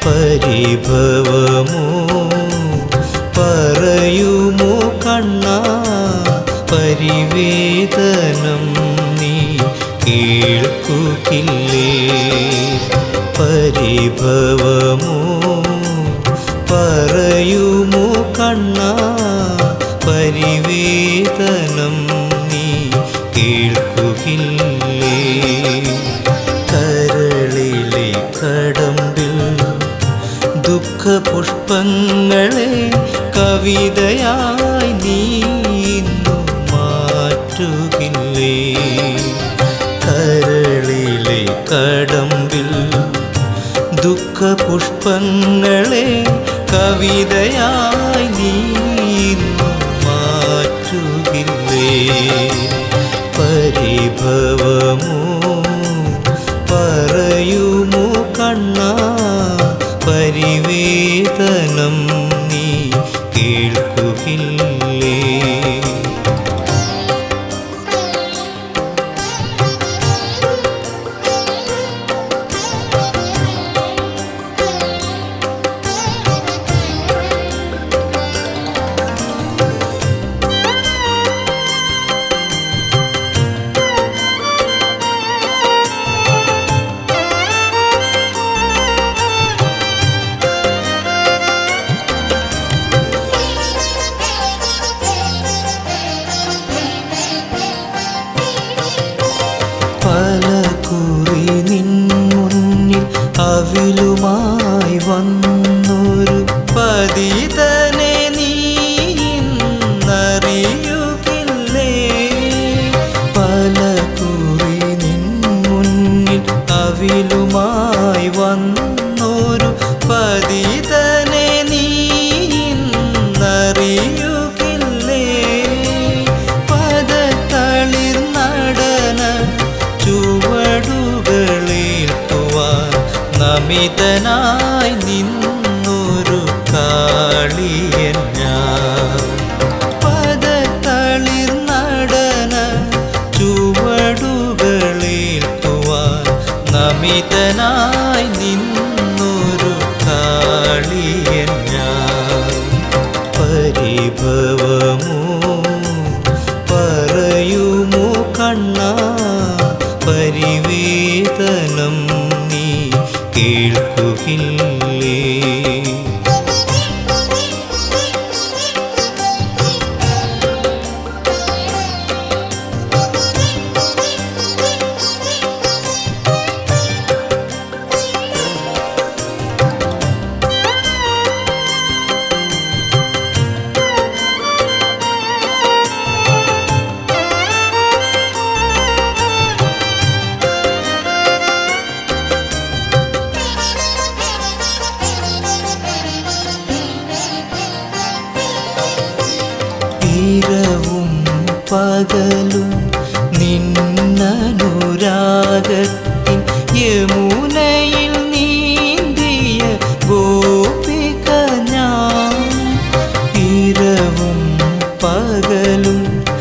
പരിഭവമോ പറയുമോ കണ്ണ പരിവേദനം നീ കേൾക്കുകില്ലേ പരിഭവമോ പറയുമോ കണ്ണ പരിവേദനം നീ കേൾക്കുകില്ലേ കരളിലെ കടമ്പിൽ ദുഃഖപുഷ്പങ്ങളെ കവിതയായി നീ ഇന്നു മാറ്റുകില്ലേ കരളിലെ കടമ്പിൽ ദുഃഖപുഷ്പങ്ങളെ കവിതയായി നീ ഇന്നു മാറ്റുകില്ലേ പരിഭവമോ പറയുമോ കണ്ണ പരിവേദനം നീ കേൾക്കുകില്ലേ പല കുറി നിൻ മുന്നിൽ അവിലുമായി വന്നൊരു പതിതനെ നീ ഇന്നറിയുകില്ലേ പല കുറി നിൻ മുന്നിൽ അവിലുമായി വന്നൊരു പതിതനെ നീ ഇന്നറിയുകില്ലേ പദത്തളിർ നടന ചുവടുകളേൽക്കുവാൻ നമിതനായി നിന്നൊരു കാളിയൻ ഞാൻ പദത്തളിർ നടന ചുവടുകളേൽക്കുവാൻ നമിതനായി നിന്നൊരു കാളിയൻ ഞാൻ പരിഭവമോ പറയുമോ കണ്ണ പരിവേദനം നീ കേൾക്കുകില്ലേ ഇരവും പകലും നിന്നനുരാഗത്തിൻ യമുനയിൽ നീന്തിയ ഗോപിക ഞാൻ ഇരവും പകലും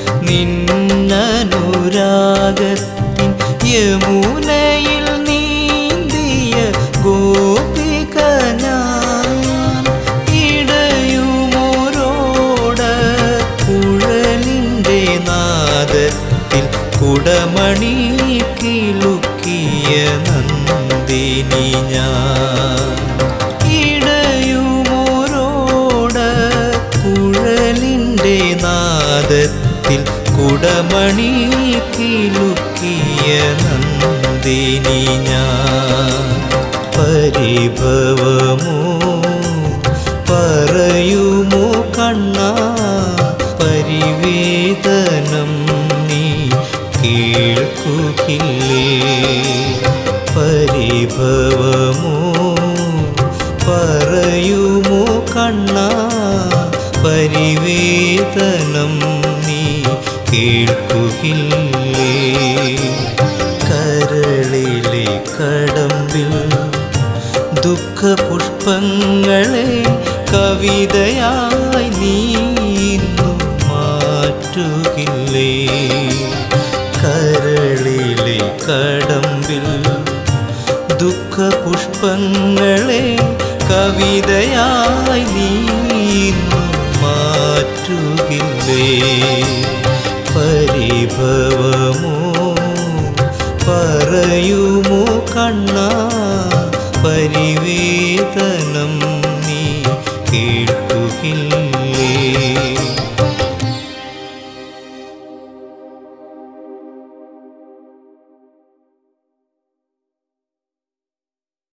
നിന്നനുരാഗത്തിൻ യമുനയിൽ നീന്തിയ ഗോപിക ഞാൻ ഇടയുമോരോട കുഴലിൻ്റെ നാദത്തിൽ കുടമണി കിലുക്കിയ നന്ദിനി ഞാൻ ഇടയുമോരോട കുഴലിൻ്റെ നാദത്തിൽ കുടമണി കിലുക്കിയ നന്ദിനി ഞാൻ പരിഭവമോ പറയുമോ കണ്ണ പരിവേദനം നീ കേൾക്കുകില്ലേ പരിഭവമോ പറയുമോ കണ്ണ പരിവേദനം നീ കേൾക്കുകില്ലേ കരളിലെ കടമ്പിൽ ദുഃഖപുഷ്പങ്ങളെ കവിതയായി നീ ഇന്നു മാറ്റുകില്ലേ കരളിലെ കടമ്പിൽ ദുഃഖപുഷ്പങ്ങളെ കവിതയായി നീ ഇന്നും മാറ്റുകില്ലേ